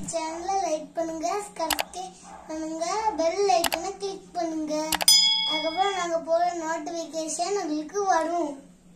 சேனலை லைக் பண்ணுங்க சப்ஸ்கிரைப் பண்ணுங்க பெல் ஐக்கனை கிளிக் பண்ணுங்க அதுக்கப்புறம் நாங்கள் போகிற நோட்டிஃபிகேஷன் உங்களுக்கு வரும்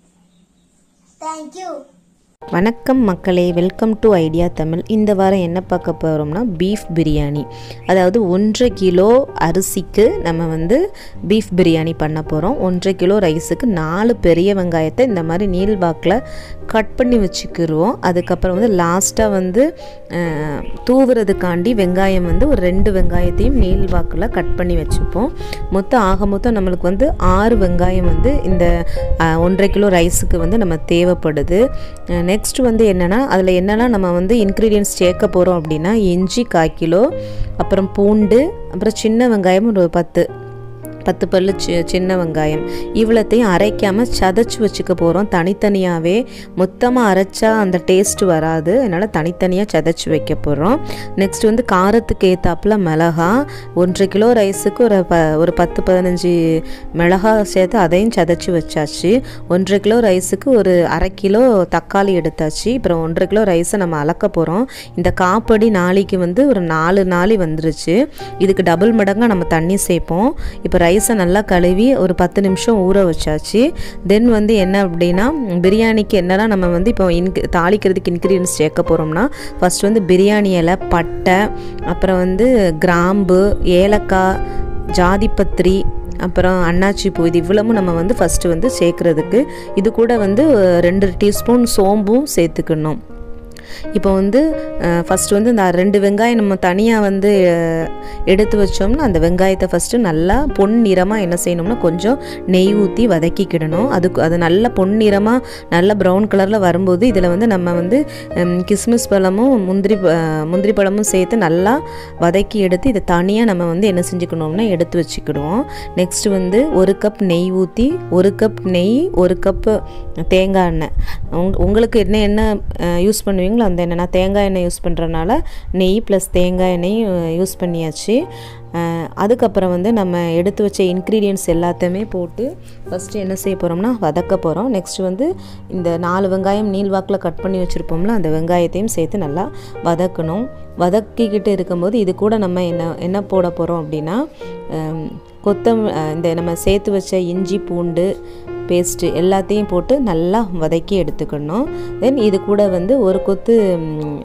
தேங்க்யூ வணக்கம் மக்களே வெல்கம் டு ஐடியா தமிழ் இந்த வாரம் என்ன பார்க்க போகிறோம்னா பீஃப் பிரியாணி அதாவது ஒன்றரை கிலோ அரிசிக்கு நம்ம வந்து பீஃப் பிரியாணி பண்ண போகிறோம் ஒன்றரை கிலோ ரைஸுக்கு நாலு பெரிய வெங்காயத்தை இந்த மாதிரி நீள் வாக்கில் கட் பண்ணி வச்சுக்கிடுவோம் அதுக்கப்புறம் வந்து லாஸ்ட்டாக வந்து அஹ், தூவுறதுக்காண்டி வெங்காயம் வந்து ஒரு ரெண்டு வெங்காயத்தையும் நீள் வாக்கில் கட் பண்ணி வச்சுப்போம் மொத்தம் ஆக மொத்தம் நம்மளுக்கு வந்து ஆறு வெங்காயம் வந்து இந்த அஹ், ஒன்றரை கிலோ ரைஸுக்கு வந்து நம்ம தேவைப்படுது நெக்ஸ்ட் வந்து என்னென்னா அதில் என்னெல்லாம் நம்ம வந்து இன்க்ரீடியன்ஸ் சேர்க்க போகிறோம் அப்படின்னா இஞ்சி கால் கிலோ அப்புறம் பூண்டு அப்புறம் சின்ன வெங்காயம் ஒரு பத்து பத்து பல்லு சி சின்ன வெங்காயம் இவ்வளோத்தையும் அரைக்காமல் சதைச்சி வச்சுக்க போகிறோம் தனித்தனியாகவே மொத்தமாக அரைச்சா அந்த டேஸ்ட் வராது அதனால் தனித்தனியாக சதைச்சி வைக்க போகிறோம் நெக்ஸ்ட் வந்து காரத்துக்கு ஏற்றாப்புல மிளகா ஒன்றரை கிலோ ரைஸுக்கு ஒரு ப ஒரு பத்து பதினஞ்சு மிளகா சேர்த்து அதையும் சதைச்சி வச்சாச்சு ஒன்றரை கிலோ ரைஸுக்கு ஒரு அரை கிலோ தக்காளி எடுத்தாச்சு அப்புறம் ஒன்றரை கிலோ ரைஸை நம்ம அளக்க போகிறோம் இந்த காப்படி நாளைக்கு வந்து ஒரு நாலு நாளி வந்துருச்சு இதுக்கு டபுள் மடங்காக நம்ம தண்ணி சேர்ப்போம் இப்போ ரைஸை நல்லா கழுவி ஒரு பத்து நிமிஷம் ஊற வச்சாச்சு தென் வந்து என்ன அப்படின்னா பிரியாணிக்கு என்னெல்லாம் நம்ம வந்து இப்போ இன்க் தாளிக்கிறதுக்கு இன்க்ரீடியன்ஸ் சேர்க்க போகிறோம்னா ஃபர்ஸ்ட் வந்து பிரியாணி இலை பட்டை அப்புறம் வந்து கிராம்பு ஏலக்காய் ஜாதிபத்திரி அப்புறம் அன்னாச்சி பூ இது இவ்வளவும் நம்ம வந்து ஃபஸ்ட்டு வந்து சேர்க்குறதுக்கு இது கூட வந்து அஹ், ரெண்டு டீஸ்பூன் சோம்பும் சேர்த்துக்கணும் இப்போ வந்து ஃபஸ்ட்டு வந்து இந்த ரெண்டு வெங்காயம் நம்ம தனியாக வந்து அஹ், எடுத்து வச்சோம்னா அந்த வெங்காயத்தை ஃபஸ்ட்டு நல்லா பொன் நிறமாக என்ன செய்யணும்னா கொஞ்சம் நெய் ஊற்றி வதக்கிக்கிடணும் அதுக்கு அது நல்ல பொன் நிறமாக நல்ல ப்ரௌன் கலரில் வரும்போது இதில் வந்து நம்ம வந்து ஹம், கிஸ்மிஸ் பழமும் முந்திரி ப- முந்திரி பழமும் சேர்த்து நல்லா வதக்கி எடுத்து இதை தனியாக நம்ம வந்து என்ன செஞ்சுக்கணும்னா எடுத்து வச்சுக்கிடுவோம் நெக்ஸ்ட் வந்து ஒரு கப் நெய் ஊற்றி ஒரு கப் நெய் ஒரு கப்பு தேங்காய் எண்ணெய் உங் உங்களுக்கு என்ன எண்ணெய் யூஸ் பண்ணுவீங்களோ அந்த எண்ணெய் நான் தேங்காய் எண்ணெய் யூஸ் பண்ணுறனால நெய் ப்ளஸ் தேங்காய் எண்ணெயும் யூஸ் பண்ணியாச்சு அஹ், அதுக்கப்புறம் வந்து நம்ம எடுத்து வச்ச இன்க்ரீடியன்ஸ் எல்லாத்தையுமே போட்டு ஃபஸ்ட்டு என்ன செய்ய போகிறோம்னா வதக்க போகிறோம் நெக்ஸ்ட் வந்து இந்த நாலு வெங்காயம் நீள்வாக்கில் கட் பண்ணி வச்சுருப்போம்ல அந்த வெங்காயத்தையும் சேர்த்து நல்லா வதக்கணும் வதக்கிக்கிட்டு இருக்கும்போது இது கூட நம்ம என்ன என்ன போட போகிறோம் அப்படின்னா அம், கொத்தம் அஹ், இந்த நம்ம சேர்த்து வச்ச இஞ்சி பூண்டு பேஸ்ட்டு எல்லாத்தையும் போட்டு நல்லா வதக்கி எடுத்துக்கணும் தென் இது கூட வந்து ஒரு கொத்து ம்,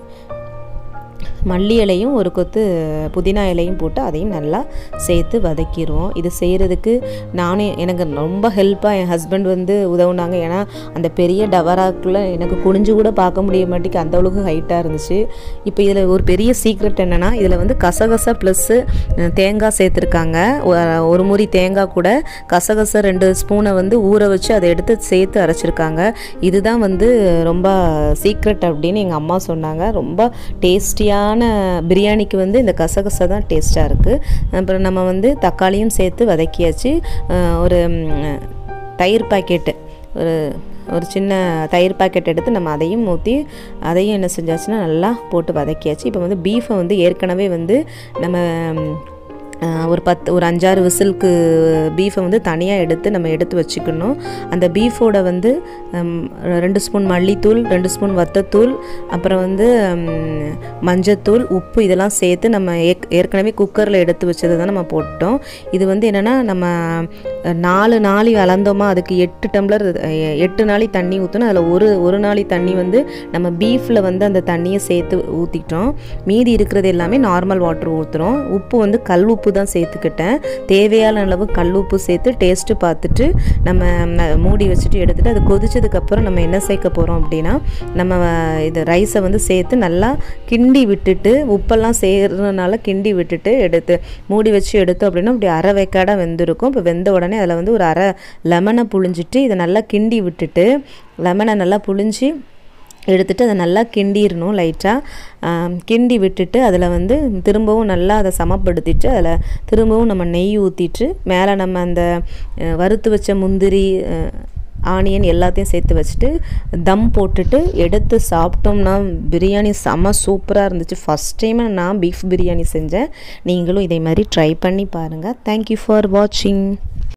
மல்லி இலையும் ஒரு கொத்து புதினா இலையும் போட்டு அதையும் நல்லா சேர்த்து வதக்கிடுவோம் இது செய்கிறதுக்கு நானே எனக்கு ரொம்ப ஹெல்ப்பாக என் ஹஸ்பண்ட் வந்து உதவுனாங்க ஏன்னா அந்த பெரிய டவராக்குள்ளே எனக்கு குனிஞ்சு கூட பார்க்க முடிய மாட்டேக்கு அந்த அளவுக்கு ஹைட்டாக இருந்துச்சு இப்போ இதில் ஒரு பெரிய சீக்ரெட் என்னென்னா இதில் வந்து கசகசா ப்ளஸ்ஸு தேங்காய் சேர்த்துருக்காங்க ஒ- ஒரு முறி தேங்காய் கூட கசகசா ரெண்டு ஸ்பூனை வந்து ஊற வச்சு அதை எடுத்து சேர்த்து அரைச்சிருக்காங்க இதுதான் வந்து ரொம்ப சீக்ரெட் அப்படின்னு எங்கள் அம்மா சொன்னாங்க ரொம்ப டேஸ்டியான பிரியாணிக்கு வந்து இந்த கசகசா தான் டேஸ்ட்டாக இருக்குது அப்புறம் நம்ம வந்து தக்காளியும் சேர்த்து வதக்கியாச்சு அஹ் ஒரு ம், தயிர் பாக்கெட்டு ஒரு ஒரு சின்ன தயிர் பாக்கெட் எடுத்து நம்ம அதையும் ஊற்றி அதையும் என்ன செஞ்சாச்சுன்னா நல்லா போட்டு வதக்கியாச்சு இப்போ வந்து பீஃபை வந்து ஏற்கனவே வந்து நம்ம ம், ஆஹ் ஒரு பத்து ஒரு அஞ்சாறு விசிலுக்கு பீஃபை வந்து தனியாக எடுத்து நம்ம எடுத்து வச்சுக்கணும் அந்த பீஃபோட வந்து ஹம், ரெண்டு ஸ்பூன் மல்லித்தூள் ரெண்டு ஸ்பூன் வத்தத்தூள் அப்புறம் வந்து ஹம், மஞ்சத்தூள் உப்பு இதெல்லாம் சேர்த்து நம்ம ஏற் ஏற்கனவே குக்கரில் எடுத்து வச்சதை தான் நம்ம போட்டோம் இது வந்து என்னென்னா நம்ம அஹ், நாலு நாளி அளந்தோமா அதுக்கு எட்டு டம்ளர் அஹ், எட்டு நாளி தண்ணி ஊற்றணும் அதில் ஒரு ஒரு நாளி தண்ணி வந்து நம்ம பீஃபில் வந்து அந்த தண்ணியை சேர்த்து ஊற்றிட்டோம் மீதி இருக்கிறது எல்லாமே நார்மல் வாட்டர் ஊற்றுறோம் உப்பு வந்து கல் உப்பு தான் சேர்த்துக்கிட்டேன் தேவையான அளவு கல் உப்பு சேர்த்து டேஸ்ட்டு பார்த்துட்டு நம்ம ம- மூடி வச்சுட்டு எடுத்துட்டு அது கொதிச்சதுக்கப்புறம் நம்ம என்ன சேர்க்க போகிறோம் அப்படின்னா நம்ம அஹ், இது ரைஸை வந்து சேர்த்து நல்லா கிண்டி விட்டுட்டு உப்பெல்லாம் சேர்றதுனால கிண்டி விட்டுட்டு எடுத்து மூடி வச்சு எடுத்தோம் அப்படின்னா இப்படி அரை வேக்காடாக வெந்திருக்கும் இப்போ வெந்த உடனே அதில் வந்து ஒரு அரை லெமனை புழிஞ்சிட்டு இதை நல்லா கிண்டி விட்டுட்டு லெமனை நல்லா புழிஞ்சி எடுத்துட்டு அதை நல்லா கிண்டிடணும் லைட்டாக கிண்டி விட்டுட்டு அதில் வந்து திரும்பவும் நல்லா அதை சமப்படுத்திட்டு அதில் திரும்பவும் நம்ம நெய் ஊற்றிட்டு மேலே நம்ம அந்த அஹ், வறுத்து வச்ச முந்திரி அஹ், ஆனியன் எல்லாத்தையும் சேர்த்து வச்சுட்டு தம் போட்டுட்டு எடுத்து சாப்பிட்டோம்னா பிரியாணி செம சூப்பராக இருந்துச்சு ஃபஸ்ட் டைம் நான் பீஃப் பிரியாணி செஞ்சேன் நீங்களும் இதே மாதிரி ட்ரை பண்ணி பாருங்கள் தேங்க்யூ ஃபார் வாட்சிங்